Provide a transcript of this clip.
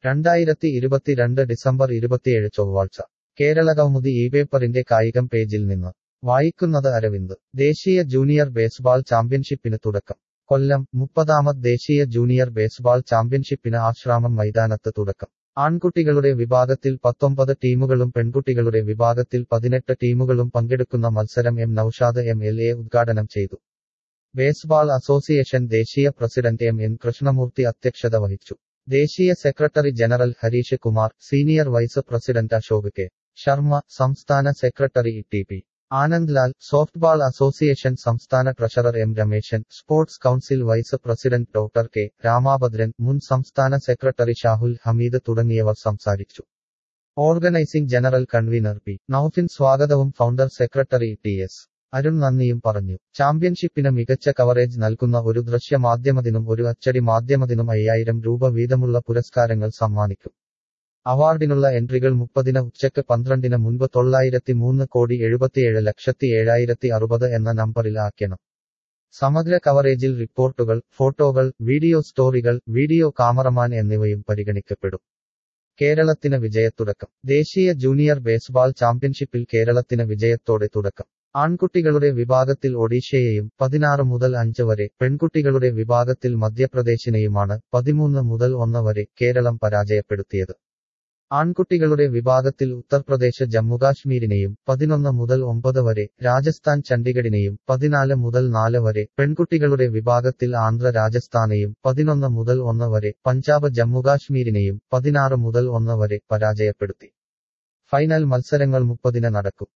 രണ്ടായിരത്തി ഇരുപത്തിരണ്ട് ഡിസംബർ ഇരുപത്തിയേഴ് ചൊവ്വാഴ്ച കേരള കൗമുദി ഈ പേപ്പറിന്റെ കായികം പേജിൽ നിന്ന് വായിക്കുന്നത് അരവിന്ദ് ദേശീയ ജൂനിയർ ബേസ്ബാൾ ചാമ്പ്യൻഷിപ്പിന് തുടക്കം കൊല്ലം മുപ്പതാമത് ദേശീയ ജൂനിയർ ബേസ്ബാൾ ചാമ്പ്യൻഷിപ്പിന് ആശ്രാമം മൈതാനത്ത് തുടക്കം ആൺകുട്ടികളുടെ വിഭാഗത്തിൽ പത്തൊമ്പത് ടീമുകളും പെൺകുട്ടികളുടെ വിഭാഗത്തിൽ പതിനെട്ട് ടീമുകളും പങ്കെടുക്കുന്ന മത്സരം M Noushad M L A ഉദ്ഘാടനം ചെയ്തു ബേസ്ബാൾ അസോസിയേഷൻ ദേശീയ പ്രസിഡന്റ് എം എൻ കൃഷ്ണമൂർത്തി അധ്യക്ഷത വഹിച്ചു ദേശീയ secretary general Harish Kumar senior vice president Ashok K Sharma സംസ്ഥാന secretary T P Anand Lal softball association സംസ്ഥാന treasurer M Rameshan sports council vice president doctor K Ramabhadran മുൻ സംസ്ഥാന സെക്രട്ടറി ഷാഹുൽ ഹമീദ് തുടങ്ങിയവർ സംസാരിച്ചു organising general convener P Naufin സ്വാഗതവും founder secretary T S Arun നന്ദിയും പറഞ്ഞു ചാമ്പ്യൻഷിപ്പിന് മികച്ച കവറേജ് നൽകുന്ന ഒരു ദൃശ്യ മാധ്യമത്തിനും ഒരു അച്ചടി മാധ്യമത്തിനും അയ്യായിരം രൂപ വീതമുള്ള പുരസ്കാരങ്ങൾ സമ്മാനിക്കും അവാർഡിനുള്ള എൻട്രികൾ മുപ്പതിന് ഉച്ചയ്ക്ക് പന്ത്രണ്ടിന് മുൻപ് തൊള്ളായിരത്തി മൂന്ന് കോടി എഴുപത്തിയേഴ് ലക്ഷത്തി ഏഴായിരത്തി അറുപത് എന്ന നമ്പറിൽ ആക്കണം സമഗ്ര കവറേജിൽ റിപ്പോർട്ടുകൾ ഫോട്ടോകൾ വീഡിയോ സ്റ്റോറികൾ വീഡിയോ കാമറമാൻ എന്നിവയും പരിഗണിക്കപ്പെടും കേരളത്തിന് വിജയത്തുടക്കം ദേശീയ ജൂനിയർ ബേസ്ബാൾ ചാമ്പ്യൻഷിപ്പിൽ കേരളത്തിന് വിജയത്തോടെ തുടക്കം ആൺകുട്ടികളുടെ വിഭാഗത്തിൽ ഒഡീഷയെയും പതിനാറ് മുതൽ അഞ്ച് വരെ പെൺകുട്ടികളുടെ വിഭാഗത്തിൽ മധ്യപ്രദേശിനെയുമാണ് പതിമൂന്ന് മുതൽ ഒന്ന് വരെ കേരളം പരാജയപ്പെടുത്തിയത് ആൺകുട്ടികളുടെ വിഭാഗത്തിൽ ഉത്തർപ്രദേശ് ജമ്മുകാശ്മീരിനെയും പതിനൊന്ന് മുതൽ ഒമ്പത് വരെ രാജസ്ഥാൻ ചണ്ഡിഗഡിനെയും പതിനാല് മുതൽ നാല് വരെ പെൺകുട്ടികളുടെ വിഭാഗത്തിൽ ആന്ധ്ര രാജസ്ഥാനെയും പതിനൊന്ന് മുതൽ ഒന്ന് വരെ പഞ്ചാബ് ജമ്മുകാശ്മീരിനെയും പതിനാറ് മുതൽ ഒന്ന് വരെ പരാജയപ്പെടുത്തി ഫൈനൽ മത്സരങ്ങൾ മുപ്പതിന് നടക്കും